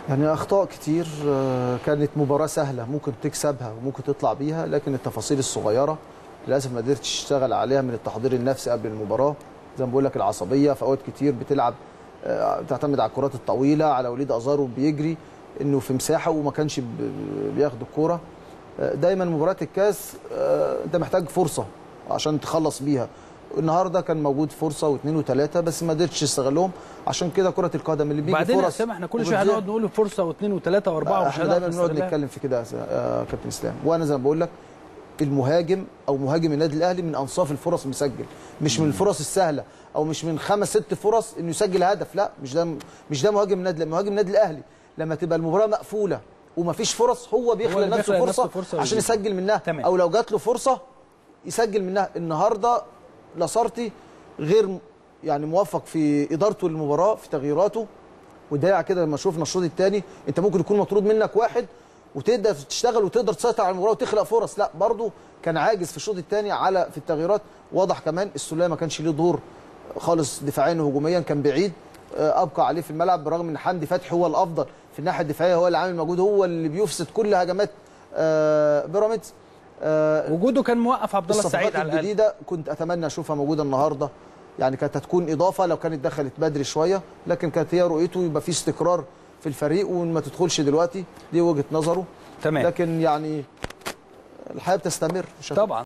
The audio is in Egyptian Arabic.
يعني اخطاء كتير آه، كانت مباراه سهله ممكن تكسبها وممكن تطلع بيها لكن التفاصيل الصغيره للاسف ما قدرتش تشتغل عليها من التحضير النفسي قبل المباراه زي ما بقول لك العصبيه في اوقات كتير بتلعب آه، بتعتمد على الكرات الطويله على وليد ازارو بيجري انه في مساحه وما كانش ب- بياخد الكوره آه، دايما مباراه الكاس آه، انت محتاج فرصه عشان تخلص بيها النهارده كان موجود فرصه واثنين وثلاثه بس ما قدرتش تستغلهم عشان كده كره القدم اللي بيجي بعدين يا فرص اسامه احنا كل شويه وبتضيع- هنقعد نقول فرصه واثنين وثلاثه واربعه ومش احنا هنعرف دايما بنقعد نستغلها. نتكلم في كده يا س- آه، كابتن اسلام وانا زي ما بقول لك المهاجم او مهاجم النادي الاهلي من انصاف الفرص مسجل مش من الفرص السهله او مش من خمس ست فرص انه يسجل هدف لا مش ده مش ده مهاجم النادي مهاجم النادي الاهلي لما تبقى المباراه مقفوله ومفيش فرص هو بيخلق اللي نفسه بيخلق فرصه, نفسه فرصة عشان ويجيب. يسجل منها تمام. او لو جات له فرصه يسجل منها النهارده لاسارتي غير م- يعني موفق في ادارته للمباراه في تغييراته وده كده لما شفنا الشوط الثاني انت ممكن يكون مطرود منك واحد وتقدر تشتغل وتقدر تسيطر على المباراه وتخلق فرص لا برضه كان عاجز في الشوط الثاني على في التغييرات واضح كمان السوليه ما كانش ليه دور خالص دفاعيا وهجوميا كان بعيد آه، ابقى عليه في الملعب بالرغم ان حمدي فتحي هو الافضل في الناحيه الدفاعيه هو اللي عامل مجهود هو اللي بيفسد كل هجمات آه، بيراميدز آه، وجوده كان موقف عبد الله السعيد الصفقات على الاقل الجديده كنت اتمنى اشوفها موجوده النهارده يعني كانت هتكون اضافه لو كانت دخلت بدري شويه لكن كانت هي رؤيته يبقى في استقرار في الفريق وما تدخلش دلوقتي دي وجهه نظره تمام لكن يعني الحياه بتستمر مش هت- طبعا